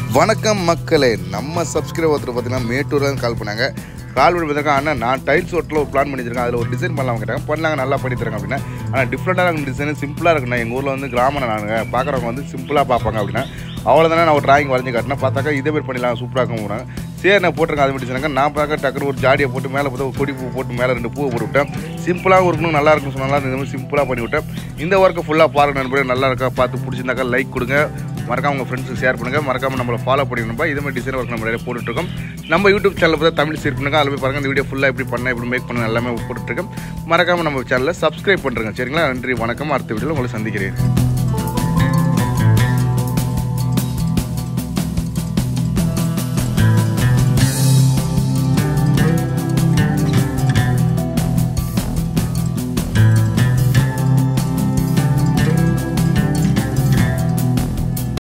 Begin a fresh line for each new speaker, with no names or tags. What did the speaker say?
வணக்கம் மக்களே நம்ம சப்ஸ்கிரைபர் ஒருத்தர் பார்த்தீங்கன்னா மேட்டூர்லேருந்து கால் பண்ணாங்க கால் பண்ணி பார்த்தாங்க அண்ணா நான் டைல்ஸ் ஒட்டில் ஒரு பிளான் பண்ணியிருக்கேன் அதில் ஒரு டிசைன் பண்ணலாம் கேட்டாங்க பண்ணாங்க நல்லா பண்ணி தரேங்க அப்படின்னா ஆனால் டிஃப்ரெண்ட்டாக இருக்கும் டிசைன் சிம்பிளாக இருக்குண்ணா எங்கள் ஊரில் வந்து கிராமம் நானுங்க பார்க்குறவங்க வந்து சிம்பிளாக பார்ப்பாங்க அப்படின்னா அவ்வளோதானே நான் ஒரு டிராயிங் வரைஞ்சி காட்டினா பார்த்தாக்கா இதே மாதிரி பண்ணிடலாம் சூப்பராக இருக்கும் போகிறாங்க சரி நான் போட்டிருக்கேன் அது மட்டும் சொன்னாங்க நான் பார்க்க டக்குனு ஒரு ஜாடியை போட்டு மேலே பார்த்தா ஒரு கொடி பூ போட்டு மேலே ரெண்டு பூவை போட்டு விட்டேன் சிம்பிளாக இருக்கணும் நல்லா இருக்கும் சொன்னாலும் இந்த மாதிரி சிம்பிளாக பண்ணி விட்டேன் இந்த ஒர்க்கை ஃபுல்லாக பாருங்க நண்பரே நல்லா இருக்கா பார்த்து பிடிச்சிருந்தாக்கா லைக் கொடுங்க மறக்காம உங்கள் ஃப்ரெண்ட்ஸுக்கு ஷேர் பண்ணுங்கள் மறக்காம நம்மளை ஃபாலோ பண்ணிக்கணும்பா இதே மாதிரி டிசைன் ஒர்க் நம்ம நிறைய போட்டுட்ருக்கோம் நம்ம யூடியூப் சேனல் பார்த்தா தமிழ் ஷேர் பண்ணுங்க அதில் போய் பாருங்கள் இந்த வீடியோ ஃபுல்லாக எப்படி பண்ண எப்படி மேக் பண்ண எல்லாமே போட்டுட்ருக்கோம் மறக்காம நம்ம சேனலை சப்ஸ்கிரைப் பண்ணுறேங்க சரிங்களா நன்றி வணக்கம் அடுத்த வீடியோவில் உங்களை சந்திக்கிறேன்